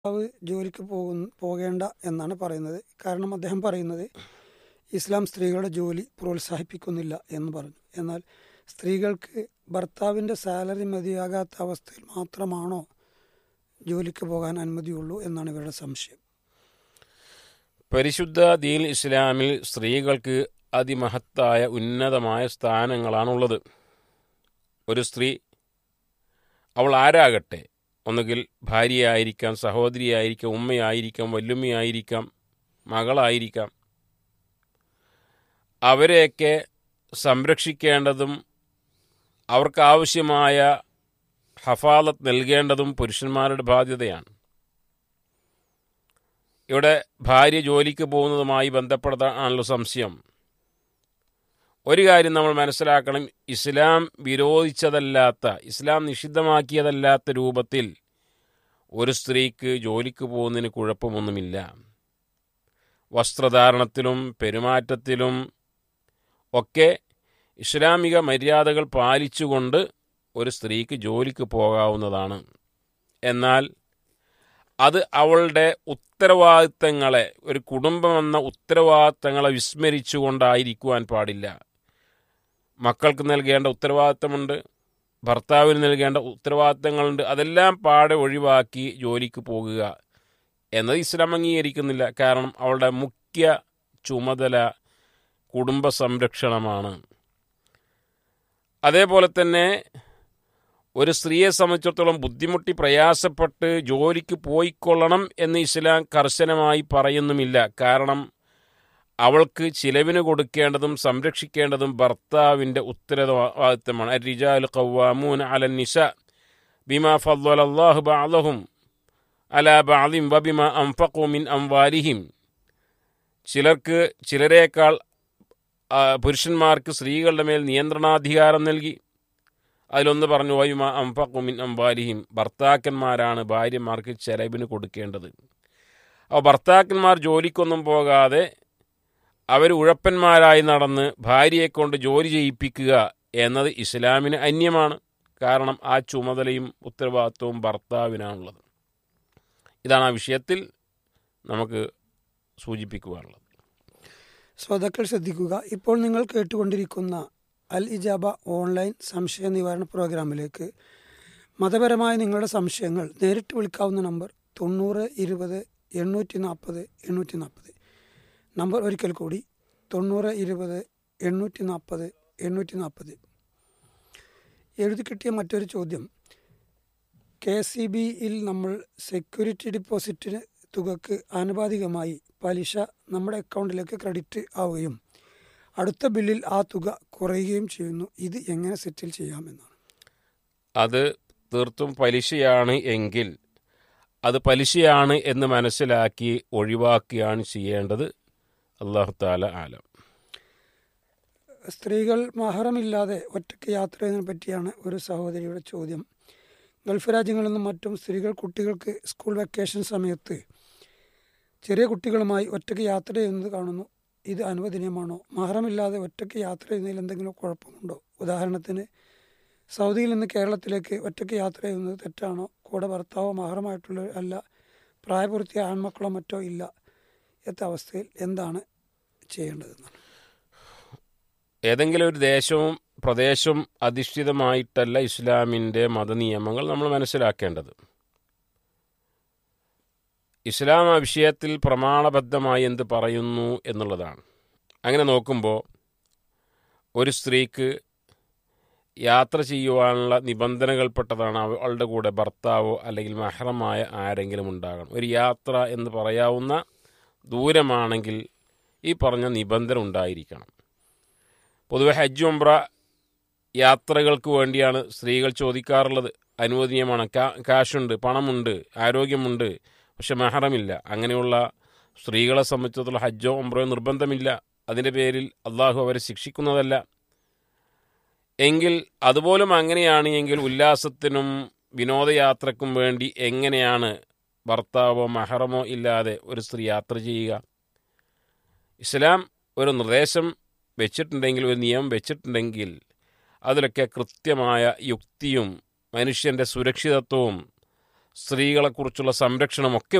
ഭർത്താവ് ജോലിക്ക് പോകുന്ന പോകേണ്ട എന്നാണ് പറയുന്നത് കാരണം അദ്ദേഹം പറയുന്നത് ഇസ്ലാം സ്ത്രീകളുടെ ജോലി പ്രോത്സാഹിപ്പിക്കുന്നില്ല എന്ന് പറഞ്ഞു എന്നാൽ സ്ത്രീകൾക്ക് ഭർത്താവിൻ്റെ സാലറി മതിയാകാത്ത അവസ്ഥയിൽ മാത്രമാണോ ജോലിക്ക് പോകാൻ അനുമതിയുള്ളൂ എന്നാണ് ഇവരുടെ സംശയം പരിശുദ്ധ ദീൻ ഇസ്ലാമിൽ സ്ത്രീകൾക്ക് അതിമഹത്തായ ഉന്നതമായ സ്ഥാനങ്ങളാണുള്ളത് ഒരു സ്ത്രീ അവൾ ആരാകട്ടെ ഒന്നുകിൽ ഭാര്യയായിരിക്കാം സഹോദരിയായിരിക്കാം ഉമ്മയായിരിക്കാം വല്ലുമ്മയായിരിക്കാം മകളായിരിക്കാം അവരെയൊക്കെ സംരക്ഷിക്കേണ്ടതും അവർക്കാവശ്യമായ ഹഫാലത്ത് നൽകേണ്ടതും പുരുഷന്മാരുടെ ബാധ്യതയാണ് ഇവിടെ ഭാര്യ ജോലിക്ക് പോകുന്നതുമായി ബന്ധപ്പെട്ടതാണല്ലോ സംശയം ഒരു കാര്യം നമ്മൾ മനസ്സിലാക്കണം ഇസ്ലാം വിരോധിച്ചതല്ലാത്ത ഇസ്ലാം നിഷിദ്ധമാക്കിയതല്ലാത്ത രൂപത്തിൽ ഒരു സ്ത്രീക്ക് ജോലിക്ക് പോകുന്നതിന് കുഴപ്പമൊന്നുമില്ല വസ്ത്രധാരണത്തിലും പെരുമാറ്റത്തിലും ഒക്കെ ഇസ്ലാമിക മര്യാദകൾ പാലിച്ചുകൊണ്ട് ഒരു സ്ത്രീക്ക് ജോലിക്ക് പോകാവുന്നതാണ് എന്നാൽ അത് അവളുടെ ഉത്തരവാദിത്തങ്ങളെ ഒരു കുടുംബമെന്ന ഉത്തരവാദിത്തങ്ങളെ വിസ്മരിച്ചുകൊണ്ടായിരിക്കുവാൻ പാടില്ല മക്കൾക്ക് നൽകേണ്ട ഉത്തരവാദിത്തമുണ്ട് ഭർത്താവിന് നൽകേണ്ട ഉത്തരവാദിത്തങ്ങളുണ്ട് അതെല്ലാം പാടെ ഒഴിവാക്കി ജോലിക്ക് പോകുക എന്നത് ഇസ്ലാം അംഗീകരിക്കുന്നില്ല കാരണം അവളുടെ മുഖ്യ ചുമതല കുടുംബ സംരക്ഷണമാണ് അതേപോലെ തന്നെ ഒരു സ്ത്രീയെ സംബന്ധിച്ചിടത്തോളം ബുദ്ധിമുട്ടി പ്രയാസപ്പെട്ട് ജോലിക്ക് പോയിക്കൊള്ളണം എന്ന് ഇസ്ലാം കർശനമായി പറയുന്നുമില്ല കാരണം അവൾക്ക് ചിലവിന് കൊടുക്കേണ്ടതും സംരക്ഷിക്കേണ്ടതും ഭർത്താവിൻ്റെ ഉത്തരവാദിത്തമാണ് റിജാൽ ഖവ്വാമൂൻ അലൻ നിസ ബിമാ ഫദ്വലല്ലാഹു ബഅദഹും അലാ ബഅദിം വബിമ അൻഫഖു മിൻ അംവാലിഹിം ചിലർക്ക് ചിലരേക്കാൾ പുരുഷന്മാർക്ക് സ്ത്രീകളുടെ മേൽ നിയന്ത്രണാധികാരം നൽകി അതിലൊന്ന് പറഞ്ഞു വൈമ അംഫഖുമിൻ അംബാലിഹിം ഭർത്താക്കന്മാരാണ് ഭാര്യമാർക്ക് ചെലവിന് കൊടുക്കേണ്ടത് അപ്പോൾ ഭർത്താക്കന്മാർ ജോലിക്കൊന്നും പോകാതെ അവർ ഉഴപ്പന്മാരായി നടന്ന് ഭാര്യയെ കൊണ്ട് ജോലി ചെയ്യിപ്പിക്കുക എന്നത് ഇസ്ലാമിന് അന്യമാണ് കാരണം ആ ചുമതലയും ഉത്തരവാദിത്വവും ഭർത്താവിനാണുള്ളത് ഇതാണ് ആ വിഷയത്തിൽ നമുക്ക് സൂചിപ്പിക്കുവാനുള്ളത് ശ്രോതാക്കൾ ശ്രദ്ധിക്കുക ഇപ്പോൾ നിങ്ങൾ കേട്ടുകൊണ്ടിരിക്കുന്ന അൽ ഇജാബ ഓൺലൈൻ സംശയ നിവാരണ പ്രോഗ്രാമിലേക്ക് മതപരമായ നിങ്ങളുടെ സംശയങ്ങൾ നേരിട്ട് വിളിക്കാവുന്ന നമ്പർ തൊണ്ണൂറ് ഇരുപത് എണ്ണൂറ്റി നാൽപ്പത് എണ്ണൂറ്റി നാൽപ്പത് നമ്പർ ഒരിക്കൽ കൂടി തൊണ്ണൂറ് ഇരുപത് എണ്ണൂറ്റി നാൽപ്പത് എണ്ണൂറ്റി നാൽപ്പത് എഴുതി കിട്ടിയ മറ്റൊരു ചോദ്യം കെ സി ബിയിൽ നമ്മൾ സെക്യൂരിറ്റി ഡിപ്പോസിറ്റിന് തുകക്ക് ആനുപാതികമായി പലിശ നമ്മുടെ അക്കൗണ്ടിലേക്ക് ക്രെഡിറ്റ് ആവുകയും അടുത്ത ബില്ലിൽ ആ തുക കുറയുകയും ചെയ്യുന്നു ഇത് എങ്ങനെ സെറ്റിൽ ചെയ്യാമെന്നാണ് അത് തീർത്തും പലിശയാണ് എങ്കിൽ അത് പലിശയാണ് എന്ന് മനസ്സിലാക്കി ഒഴിവാക്കുകയാണ് ചെയ്യേണ്ടത് അള്ളാഹു താല ആലം സ്ത്രീകൾ മഹറമില്ലാതെ ഒറ്റയ്ക്ക് യാത്ര ചെയ്യുന്നതിനെ പറ്റിയാണ് ഒരു സഹോദരിയുടെ ചോദ്യം ഗൾഫ് രാജ്യങ്ങളിൽ നിന്നും മറ്റും സ്ത്രീകൾ കുട്ടികൾക്ക് സ്കൂൾ വെക്കേഷൻ സമയത്ത് ചെറിയ കുട്ടികളുമായി ഒറ്റയ്ക്ക് യാത്ര ചെയ്യുന്നത് കാണുന്നു ഇത് അനുവദനീയമാണോ മഹറമില്ലാതെ ഒറ്റയ്ക്ക് യാത്ര ചെയ്യുന്നതിൽ എന്തെങ്കിലും കുഴപ്പമുണ്ടോ ഉദാഹരണത്തിന് സൗദിയിൽ നിന്ന് കേരളത്തിലേക്ക് ഒറ്റയ്ക്ക് യാത്ര ചെയ്യുന്നത് തെറ്റാണോ കൂടെ ഭർത്താവോ മഹറമായിട്ടുള്ള അല്ല പ്രായപൂർത്തിയ ആൺമക്കളോ മറ്റോ ഇല്ല എത്ത അവസ്ഥയിൽ എന്താണ് ചെയ്യേണ്ടതെന്നാണ് ഏതെങ്കിലും ഒരു ദേശവും പ്രദേശവും അധിഷ്ഠിതമായിട്ടല്ല ഇസ്ലാമിൻ്റെ മതനിയമങ്ങൾ നമ്മൾ മനസ്സിലാക്കേണ്ടത് ഇസ്ലാം ആ വിഷയത്തിൽ പ്രമാണബദ്ധമായി എന്ത് പറയുന്നു എന്നുള്ളതാണ് അങ്ങനെ നോക്കുമ്പോൾ ഒരു സ്ത്രീക്ക് യാത്ര ചെയ്യുവാനുള്ള നിബന്ധനകൾപ്പെട്ടതാണ് അവളുടെ കൂടെ ഭർത്താവോ അല്ലെങ്കിൽ മഹറമായ ആരെങ്കിലും ഉണ്ടാകണം ഒരു യാത്ര എന്ന് പറയാവുന്ന ദൂരമാണെങ്കിൽ ഈ പറഞ്ഞ നിബന്ധന ഉണ്ടായിരിക്കണം പൊതുവെ ഹജ്ജ് ഉംറ യാത്രകൾക്ക് വേണ്ടിയാണ് സ്ത്രീകൾ ചോദിക്കാറുള്ളത് അനുവദനീയമാണ് കാശുണ്ട് പണമുണ്ട് ആരോഗ്യമുണ്ട് പക്ഷെ മെഹറമില്ല അങ്ങനെയുള്ള സ്ത്രീകളെ സംബന്ധിച്ചിടത്തോളം ഹജ്ജോ ഉംറയോ നിർബന്ധമില്ല അതിൻ്റെ പേരിൽ അള്ളാഹു അവരെ ശിക്ഷിക്കുന്നതല്ല എങ്കിൽ അതുപോലും അങ്ങനെയാണ് എങ്കിൽ ഉല്ലാസത്തിനും വിനോദയാത്രക്കും വേണ്ടി എങ്ങനെയാണ് ഭർത്താവോ മഹറമോ ഇല്ലാതെ ഒരു സ്ത്രീ യാത്ര ചെയ്യുക ഇസ്ലാം ഒരു നിർദ്ദേശം വെച്ചിട്ടുണ്ടെങ്കിൽ ഒരു നിയമം വെച്ചിട്ടുണ്ടെങ്കിൽ അതിലൊക്കെ കൃത്യമായ യുക്തിയും മനുഷ്യൻ്റെ സുരക്ഷിതത്വവും സ്ത്രീകളെക്കുറിച്ചുള്ള സംരക്ഷണമൊക്കെ